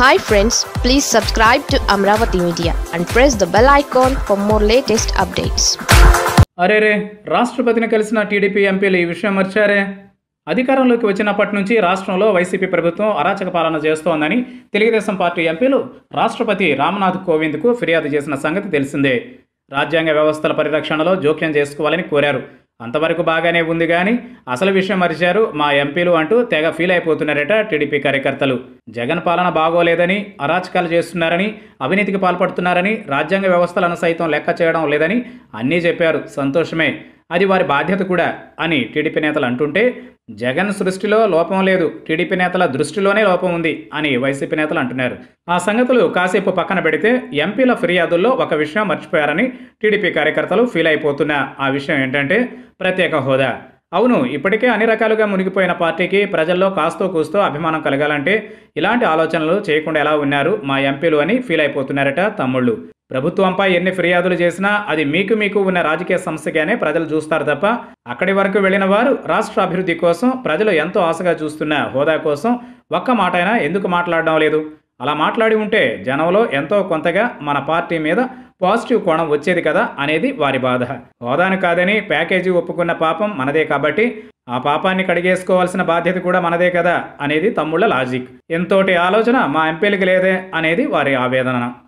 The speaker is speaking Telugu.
hi friends please subscribe to Amaravati media and press the bell icon for more latest updates అరే రే రాష్ట్రపతిని కలిసిన టీడీపీ ఎంపీలు ఈ విషయం మర్చారే అధికారంలోకి వచ్చినప్పటి నుంచి రాష్ట్రంలో వైసీపీ ప్రభుత్వం అరాచక పాలన చేస్తోందని తెలుగుదేశం పార్టీ ఎంపీలు రాష్ట్రపతి రామ్నాథ్ కోవింద్కు ఫిర్యాదు చేసిన సంగతి తెలిసిందే రాజ్యాంగ వ్యవస్థల పరిరక్షణలో జోక్యం చేసుకోవాలని కోరారు అంతవరకు బాగానే ఉంది కానీ అసలు విషయం మరిచారు మా ఎంపీలు అంటూ తెగ ఫీల్ అయిపోతున్నారట టీడీపీ కార్యకర్తలు జగన్ పాలన బాగోలేదని అరాచకాలు చేస్తున్నారని అవినీతికి పాల్పడుతున్నారని రాజ్యాంగ వ్యవస్థలను సైతం లెక్క చేయడం లేదని అన్నీ చెప్పారు సంతోషమే అది వారి బాధ్యత కూడా అని టీడీపీ నేతలు అంటుంటే జగన్ సృష్టిలో లోపం లేదు టీడీపీ నేతల దృష్టిలోనే లోపం ఉంది అని వైసీపీ నేతలు అంటున్నారు ఆ సంగతులు కాసేపు పక్కన పెడితే ఎంపీల ఫిర్యాదుల్లో ఒక విషయం మర్చిపోయారని టీడీపీ కార్యకర్తలు ఫీల్ అయిపోతున్న ఆ విషయం ఏంటంటే ప్రత్యేక హోదా అవును ఇప్పటికే అన్ని రకాలుగా మునిగిపోయిన పార్టీకి ప్రజల్లో కాస్తో కూస్తో అభిమానం కలగాలంటే ఇలాంటి ఆలోచనలు చేయకుండా ఎలా ఉన్నారు మా ఎంపీలు అని ఫీల్ అయిపోతున్నారట తమ్ముళ్ళు ప్రభుత్వంపై ఎన్ని ఫిర్యాదులు చేసినా అది మీకు మీకు ఉన్న రాజకీయ సమస్యగానే ప్రజలు చూస్తారు తప్ప అక్కడి వరకు వెళ్ళిన వారు రాష్ట్ర అభివృద్ధి కోసం ప్రజలు ఎంతో ఆశగా చూస్తున్న హోదా కోసం ఒక్క మాట అయినా ఎందుకు మాట్లాడడం లేదు అలా మాట్లాడి ఉంటే జనంలో ఎంతో కొంతగా మన పార్టీ మీద పాజిటివ్ కోణం వచ్చేది కదా అనేది వారి బాధ హోదాను కాదని ప్యాకేజీ ఒప్పుకున్న పాపం మనదే కాబట్టి ఆ పాపాన్ని కడిగేసుకోవాల్సిన బాధ్యత కూడా మనదే కదా అనేది తమ్ముళ్ళ లాజిక్ ఎంతోటి ఆలోచన మా ఎంపీలకి లేదే అనేది వారి ఆవేదన